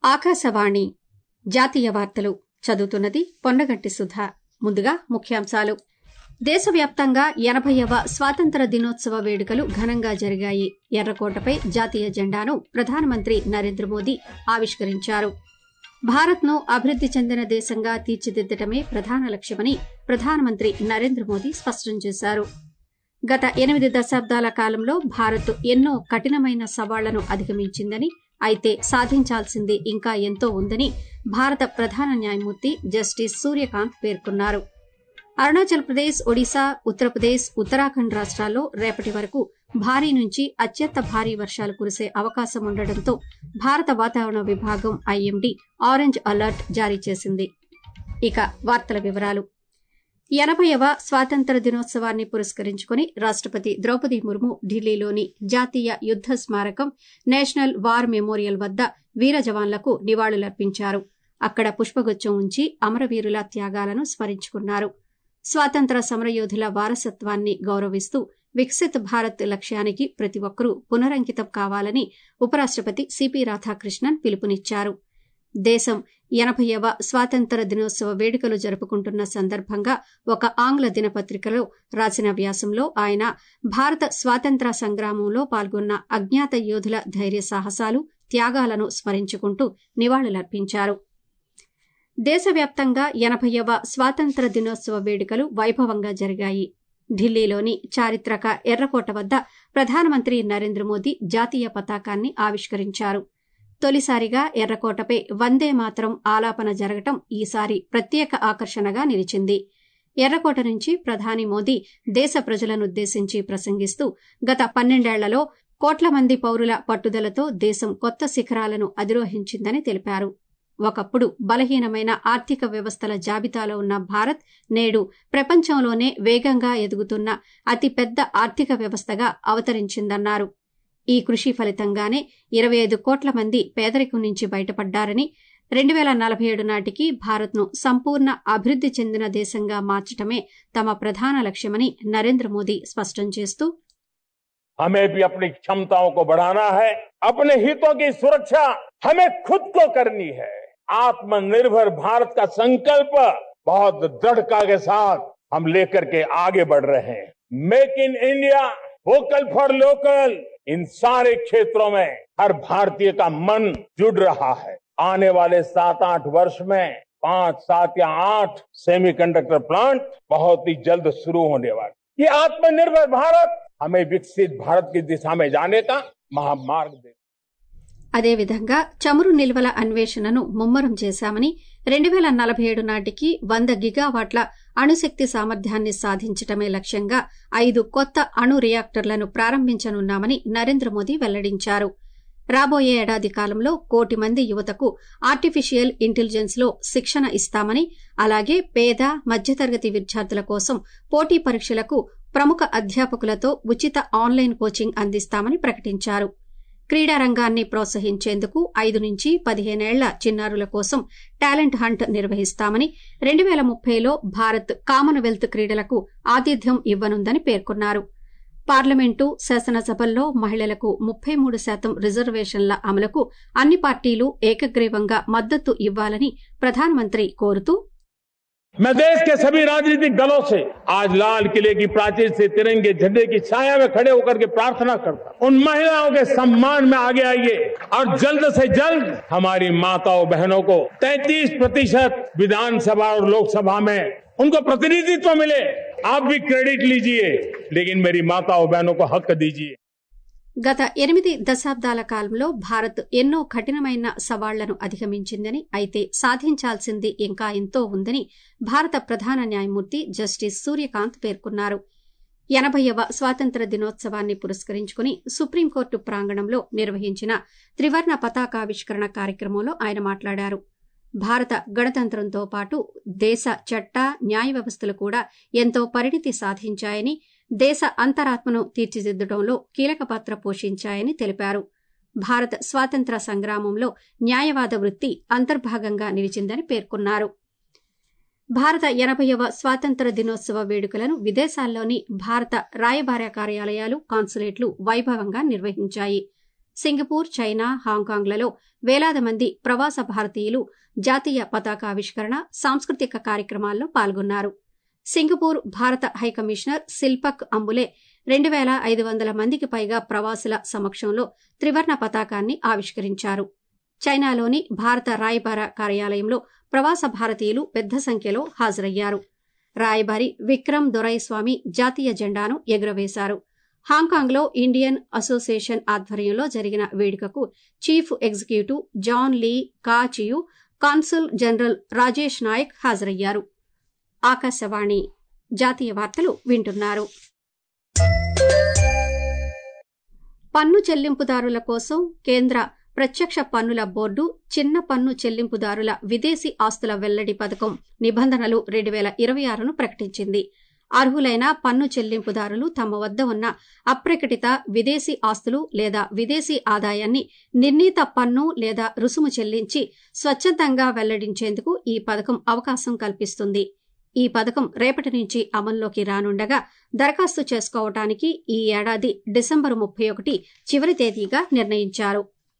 ఆకాశవాణి జాతీయ వార్తలు చదువుతున్నది పొన్నగంటి సుధ ముందుగా ముఖ్యాంశాలు దేశవ్యాప్తంగా ఎనభైవ స్వాతంత్ర దినోత్సవ వేడుకలు ఘనంగా జరిగాయి ఎర్రకోటపై జాతీయ జెండాను ప్రధానమంత్రి నరేంద్ర మోదీ ఆవిష్కరించారు భారత్ను అభివృద్ది చెందిన దేశంగా తీర్చిదిద్దటమే ప్రధాన లక్ష్యమని ప్రధానమంత్రి నరేంద్ర మోదీ స్పష్టం చేశారు గత ఎనిమిది దశాబ్దాల కాలంలో భారత్ ఎన్నో కఠినమైన సవాళ్లను అధిగమించిందని అయితే సాధించాల్సింది ఇంకా ఎంతో ఉందని భారత ప్రధాన న్యాయమూర్తి జస్టిస్ సూర్యకాంత్ పేర్కొన్నారు అరుణాచల్ ప్రదేశ్ ఒడిశా ఉత్తరప్రదేశ్ ఉత్తరాఖండ్ రాష్ట్రాల్లో రేపటి వరకు భారీ నుంచి అత్యంత భారీ వర్షాలు కురిసే అవకాశం ఉండటంతో భారత వాతావరణ విభాగం ఐఎండీ ఆరెంజ్ అలర్ట్ జారీ చేసింది ఇక వార్తల వివరాలు ఎనభైవ స్వాతంత్ర దినోత్సవాన్ని పురస్కరించుకుని రాష్టపతి ద్రౌపది ముర్ము ఢిల్లీలోని జాతీయ యుద్ద స్మారకం నేషనల్ వార్ మెమోరియల్ వద్ద వీర జవాన్లకు నివాళులర్పించారు అక్కడ పుష్పగుచ్చం ఉంచి అమరవీరుల త్యాగాలను స్మరించుకున్నారు స్వాతంత్ర సమరయోధుల వారసత్వాన్ని గౌరవిస్తూ వికసిత్ భారత్ లక్ష్యానికి ప్రతి ఒక్కరూ పునరంకితం కావాలని ఉపరాష్టపతి సిపి రాధాకృష్ణన్ పిలుపునిచ్చారు దేశం ఎనభైవ స్వాతంత్ర దినోత్సవ వేడుకలు జరుపుకుంటున్న సందర్భంగా ఒక ఆంగ్ల దినపత్రికలో రాసిన వ్యాసంలో ఆయన భారత స్వాతంత్ర సంగ్రామంలో పాల్గొన్న అజ్ఞాత యోధుల ధైర్య సాహసాలు త్యాగాలను స్మరించుకుంటూ నివాళులర్పించారు దేశవ్యాప్తంగా ఎనభైవ స్వాతంత్ర దినోత్సవ వేడుకలు వైభవంగా జరిగాయి ఢిల్లీలోని చారిత్రక ఎర్రకోట వద్ద ప్రధానమంత్రి నరేంద్ర మోదీ జాతీయ పతాకాన్ని ఆవిష్కరించారు తొలిసారిగా ఎర్రకోటపై వందే మాత్రం ఆలాపన జరగటం ఈసారి ప్రత్యేక ఆకర్షణగా నిలిచింది ఎర్రకోట నుంచి ప్రధాని మోదీ దేశ ప్రజలనుద్దేశించి ప్రసంగిస్తూ గత పన్నెండేళ్లలో కోట్ల మంది పౌరుల పట్టుదలతో దేశం కొత్త శిఖరాలను అధిరోహించిందని తెలిపారు ఒకప్పుడు బలహీనమైన ఆర్థిక వ్యవస్థల జాబితాలో ఉన్న భారత్ నేడు ప్రపంచంలోనే వేగంగా ఎదుగుతున్న అతిపెద్ద ఆర్థిక వ్యవస్థగా అవతరించిందన్నారు ఈ కృషి ఫలితంగానే ఇరవై ఐదు కోట్ల మంది పేదరికం నుంచి బయటపడ్డారని రెండు వేల నలభై ఏడు నాటికి భారత్ను సంపూర్ణ అభివృద్ది చెందిన దేశంగా మార్చటమే తమ ప్రధాన లక్ష్యమని నరేంద్ర మోదీ స్పష్టం చేస్తూ हमें भी अपनी क्षमताओं को बढ़ाना है अपने हितों की सुरक्षा हमें खुद को करनी है आत्मनिर्भर भारत का संकल्प बहुत दृढ़ता के साथ हम लेकर के आगे बढ़ रहे हैं make in India vocal for local इन सारे क्षेत्रों में हर भारतीय का मन जुड़ रहा है आने वाले सात आठ वर्ष में पांच सात या आठ सेमीकंडक्टर प्लांट बहुत ही जल्द शुरू होने वाले ये आत्मनिर्भर भारत हमें विकसित भारत की दिशा में जाने का महामार्ग दे అదేవిధంగా చమురు నిల్వల అన్వేషణను ముమ్మరం చేశామని రెండు వేల నలభై ఏడు నాటికి వంద గిగావాట్ల అణుశక్తి సామర్థ్యాన్ని సాధించటమే లక్ష్యంగా ఐదు కొత్త అణు రియాక్టర్లను ప్రారంభించనున్నామని నరేంద్ర మోదీ వెల్లడించారు రాబోయే ఏడాది కాలంలో కోటి మంది యువతకు ఆర్టిఫిషియల్ ఇంటెలిజెన్స్ లో శిక్షణ ఇస్తామని అలాగే పేద మధ్యతరగతి విద్యార్థుల కోసం పోటీ పరీక్షలకు ప్రముఖ అధ్యాపకులతో ఉచిత ఆన్లైన్ కోచింగ్ అందిస్తామని ప్రకటించారు క్రీడా రంగాన్ని ప్రోత్సహించేందుకు ఐదు నుంచి పదిహేనేళ్ల చిన్నారుల కోసం టాలెంట్ హంట్ నిర్వహిస్తామని రెండు వేల ముప్పైలో భారత్ కామన్వెల్త్ క్రీడలకు ఆతిథ్యం ఇవ్వనుందని పేర్కొన్నారు పార్లమెంటు శాసనసభల్లో మహిళలకు ముప్పై మూడు శాతం రిజర్వేషన్ల అమలుకు అన్ని పార్టీలు ఏకగ్రీవంగా మద్దతు ఇవ్వాలని ప్రధానమంత్రి కోరుతూ मैं देश के सभी राजनीतिक दलों से आज लाल किले की प्राचीर से तिरंगे झंडे की छाया में खड़े होकर के प्रार्थना करता हूं। उन महिलाओं के सम्मान में आगे आइए और जल्द से जल्द हमारी माताओं बहनों को 33 प्रतिशत विधानसभा और लोकसभा में उनको प्रतिनिधित्व मिले आप भी क्रेडिट लीजिए लेकिन मेरी माताओं बहनों को हक दीजिए గత ఎనిమిది దశాబ్దాల కాలంలో భారత్ ఎన్నో కఠినమైన సవాళ్లను అధిగమించిందని అయితే సాధించాల్సింది ఇంకా ఎంతో ఉందని భారత ప్రధాన న్యాయమూర్తి జస్టిస్ సూర్యకాంత్ పేర్కొన్నారు ఎనభైవ స్వాతంత్ర దినోత్సవాన్ని పురస్కరించుకుని సుప్రీంకోర్టు ప్రాంగణంలో నిర్వహించిన త్రివర్ణ పతాకావిష్కరణ కార్యక్రమంలో ఆయన మాట్లాడారు భారత గణతంత్రంతో పాటు దేశ చట్ట న్యాయ వ్యవస్థలు కూడా ఎంతో పరిణితి సాధించాయని దేశ అంతరాత్మను తీర్చిదిద్దడంలో కీలక పాత్ర పోషించాయని తెలిపారు భారత స్వాతంత్ర సంగ్రామంలో న్యాయవాద వృత్తి అంతర్భాగంగా నిలిచిందని పేర్కొన్నారు భారత ఎనభైవ స్వాతంత్ర దినోత్సవ వేడుకలను విదేశాల్లోని భారత రాయబార కార్యాలయాలు కాన్సులేట్లు వైభవంగా నిర్వహించాయి సింగపూర్ చైనా హాంకాంగ్లలో వేలాది మంది ప్రవాస భారతీయులు జాతీయ పతాకావిష్కరణ సాంస్కృతిక కార్యక్రమాల్లో పాల్గొన్నారు సింగపూర్ భారత హైకమిషనర్ శిల్పక్ అంబులే రెండు వేల ఐదు వందల మందికి పైగా ప్రవాసుల సమక్షంలో త్రివర్ణ పతాకాన్ని ఆవిష్కరించారు చైనాలోని భారత రాయబార కార్యాలయంలో ప్రవాస భారతీయులు పెద్ద సంఖ్యలో హాజరయ్యారు రాయబారి విక్రమ్ దొరైస్వామి జాతీయ జెండాను ఎగురవేశారు హాంకాంగ్లో ఇండియన్ అసోసియేషన్ ఆధ్వర్యంలో జరిగిన వేడుకకు chief executive John Lee Kachiu consul general Rajesh Nayak హాజరయ్యారు ఆకాశవాణి జాతీయ వార్తలు వింటున్నారు పన్ను చెల్లింపుదారుల కోసం కేంద్ర ప్రత్యక్ష పన్నుల బోర్డు చిన్న పన్ను చెల్లింపుదారుల విదేశీ ఆస్తుల వెల్లడి పథకం నిబంధనలు రెండు వేల ఇరవై ఆరును ప్రకటించింది అర్హులైన పన్ను చెల్లింపుదారులు తమ వద్ద ఉన్న అప్రకటిత విదేశీ ఆస్తులు లేదా విదేశీ ఆదాయాన్ని నిర్ణీత పన్ను లేదా రుసుము చెల్లించి స్వచ్ఛందంగా వెల్లడించేందుకు ఈ పథకం అవకాశం కల్పిస్తుంది ఈ పథకం రేపటి నుంచి అమల్లోకి రానుండగా దరఖాస్తు చేసుకోవటానికి ఈ ఏడాది డిసెంబరు ముప్పై ఒకటి చివరి తేదీగా నిర్ణయించారు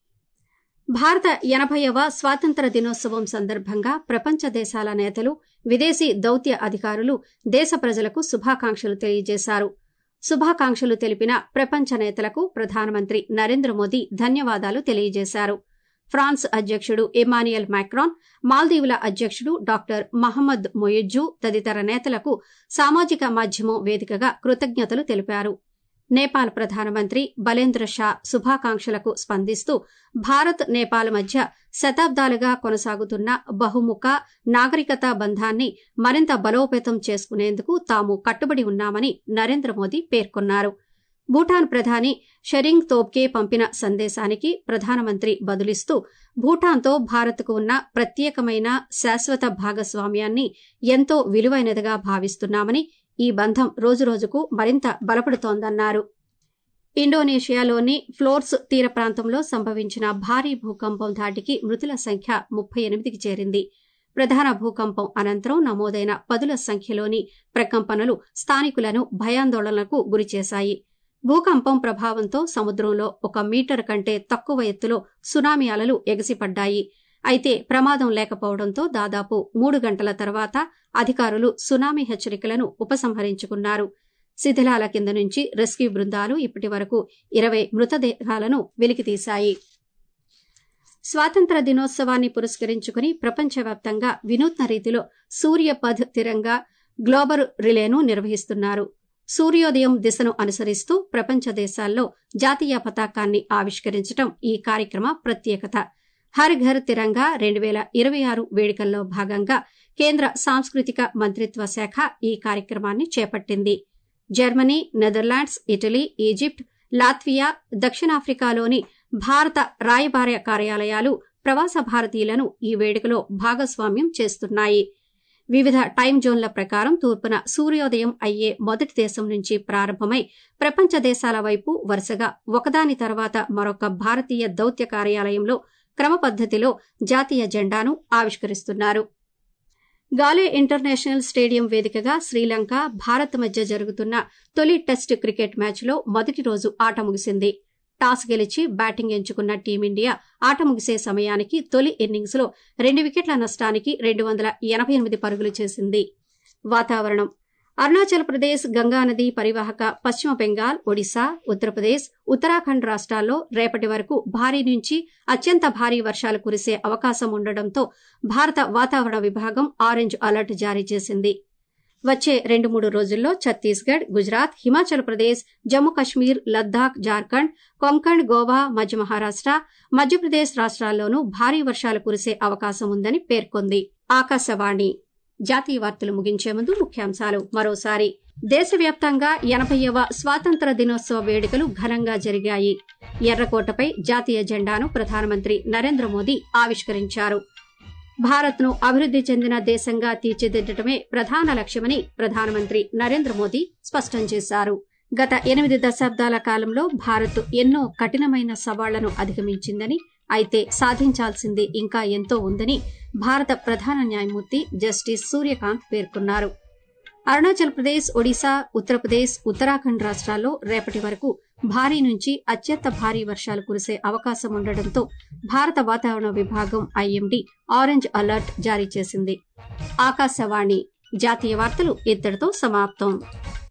భారత ఎనభైవ స్వాతంత్ర దినోత్సవం సందర్భంగా ప్రపంచ దేశాల నేతలు విదేశీ దౌత్య అధికారులు దేశ ప్రజలకు శుభాకాంక్షలు తెలియజేశారు శుభాకాంక్షలు తెలిపిన ప్రపంచ నేతలకు ప్రధానమంత్రి నరేంద్ర మోదీ ధన్యవాదాలు తెలియజేశారు ఫ్రాన్స్ అధ్యక్షుడు ఇమానియల్ మైక్రాన్ మాల్దీవుల అధ్యక్షుడు డాక్టర్ మహమ్మద్ మొయిజ్జు తదితర నేతలకు సామాజిక మాధ్యమం వేదికగా కృతజ్ఞతలు తెలిపారు నేపాల్ ప్రధానమంత్రి బలేంద్ర షా శుభాకాంక్షలకు స్పందిస్తూ భారత్ నేపాల్ మధ్య శతాబ్దాలుగా కొనసాగుతున్న బహుముఖ నాగరికత బంధాన్ని మరింత బలోపేతం చేసుకునేందుకు తాము కట్టుబడి ఉన్నామని నరేంద్ర మోదీ పేర్కొన్నారు భూటాన్ ప్రధాని షెరింగ్ తోబ్కే పంపిన సందేశానికి ప్రధానమంత్రి బదులిస్తూ భూటాన్తో భారత్కు ఉన్న ప్రత్యేకమైన శాశ్వత భాగస్వామ్యాన్ని ఎంతో విలువైనదిగా భావిస్తున్నామని ఈ బంధం రోజురోజుకు మరింత బలపడుతోందన్నారు ఇండోనేషియాలోని ఫ్లోర్స్ తీర ప్రాంతంలో సంభవించిన భారీ భూకంపం ధాటికి మృతుల సంఖ్య ముప్పై ఎనిమిదికి చేరింది ప్రధాన భూకంపం అనంతరం నమోదైన పదుల సంఖ్యలోని ప్రకంపనలు స్థానికులను భయాందోళనలకు గురిచేశాయి భూకంపం ప్రభావంతో సముద్రంలో ఒక మీటర్ కంటే తక్కువ ఎత్తులో సునామీ అలలు ఎగసిపడ్డాయి అయితే ప్రమాదం లేకపోవడంతో దాదాపు మూడు గంటల తర్వాత అధికారులు సునామీ హెచ్చరికలను ఉపసంహరించుకున్నారు శిథిలాల కింద నుంచి రెస్క్యూ బృందాలు ఇప్పటి వరకు ఇరవై మృతదేహాలను వెలికితీశాయి స్వాతంత్ర దినోత్సవాన్ని పురస్కరించుకుని ప్రపంచవ్యాప్తంగా వినూత్న రీతిలో సూర్యపథ్ తిరంగా గ్లోబల్ రిలేను నిర్వహిస్తున్నారు సూర్యోదయం దిశను అనుసరిస్తూ ప్రపంచ దేశాల్లో జాతీయ పతాకాన్ని ఆవిష్కరించడం ఈ కార్యక్రమ ప్రత్యేకత హర్ ఘర్ తిరంగా రెండు వేల ఇరవై ఆరు వేడుకల్లో భాగంగా కేంద్ర సాంస్కృతిక మంత్రిత్వ శాఖ ఈ కార్యక్రమాన్ని చేపట్టింది Germany Netherlands Italy Egypt Latvia దక్షిణాఫ్రికాలోని భారత రాయబార కార్యాలయాలు ప్రవాస భారతీయులను ఈ వేడుకలో భాగస్వామ్యం చేస్తున్నాయి వివిధ టైం జోన్ల ప్రకారం తూర్పున సూర్యోదయం అయ్యే మొదటి దేశం నుంచి ప్రారంభమై ప్రపంచ దేశాల వైపు వరుసగా ఒకదాని తర్వాత మరొక భారతీయ దౌత్య కార్యాలయంలో క్రమ పద్ధతిలో జాతీయ జెండాను ఆవిష్కరిస్తున్నారు గాలే ఇంటర్నేషనల్ స్టేడియం వేదికగా శ్రీలంక భారత్ మధ్య జరుగుతున్న తొలి టెస్ట్ క్రికెట్ మ్యాచ్లో మొదటి రోజు ఆట ముగిసింది టాస్ గెలిచి బ్యాటింగ్ ఎంచుకున్న టీమిండియా ఆట ముగిసే సమయానికి తొలి ఇన్నింగ్స్లో రెండు వికెట్ల నష్టానికి రెండు వందల ఎనభై ఎనిమిది పరుగులు చేసింది వాతావరణం అరుణాచల్ ప్రదేశ్ గంగానది పరివాహక పశ్చిమ బెంగాల్ ఒడిశా ఉత్తరప్రదేశ్ ఉత్తరాఖండ్ రాష్ట్రాల్లో రేపటి వరకు భారీ నుంచి అత్యంత భారీ వర్షాలు కురిసే అవకాశం ఉండడంతో భారత వాతావరణ విభాగం ఆరెంజ్ అలర్ట్ జారీ చేసింది వచ్చే రెండు మూడు రోజుల్లో ఛత్తీస్గఢ్ గుజరాత్ హిమాచల్ ప్రదేశ్ జమ్మూ కశ్మీర్ లద్దాఖ్ జార్ఖండ్ కొంకణ్ గోవా మధ్య మహారాష్ట మధ్యప్రదేశ్ రాష్ట్రాల్లోనూ భారీ వర్షాలు కురిసే అవకాశం ఉందని పేర్కొంది ఆకాశవాణి జాతీయ వార్తలు ముగించే ముందు ముఖ్యాంశాలు మరోసారి దేశవ్యాప్తంగా ఎనభైవ స్వాతంత్ర దినోత్సవ వేడుకలు ఘనంగా జరిగాయి ఎర్రకోటపై జాతీయ జెండాను ప్రధానమంత్రి నరేంద్ర మోదీ ఆవిష్కరించారు భారత్ను అభివృద్ది చెందిన దేశంగా తీర్చిదిద్దటమే ప్రధాన లక్ష్యమని ప్రధానమంత్రి నరేంద్ర మోదీ స్పష్టం చేశారు గత ఎనిమిది దశాబ్దాల కాలంలో భారత్ ఎన్నో కఠినమైన సవాళ్లను అధిగమించిందని అయితే సాధించాల్సింది ఇంకా ఎంతో ఉందని భారత ప్రధాన న్యాయమూర్తి జస్టిస్ సూర్యకాంత్ పేర్కొన్నారు అరుణాచల్ ప్రదేశ్ ఒడిశా ఉత్తరప్రదేశ్ ఉత్తరాఖండ్ రాష్ట్రాల్లో రేపటి వరకు భారీ నుంచి అత్యంత భారీ వర్షాలు కురిసే అవకాశం ఉండడంతో భారత వాతావరణ విభాగం ఐఎండీ ఆరెంజ్ అలర్ట్ జారీ చేసింది ఆకాశవాణి జాతీయ వార్తలు ఇద్దరితో సమాప్తం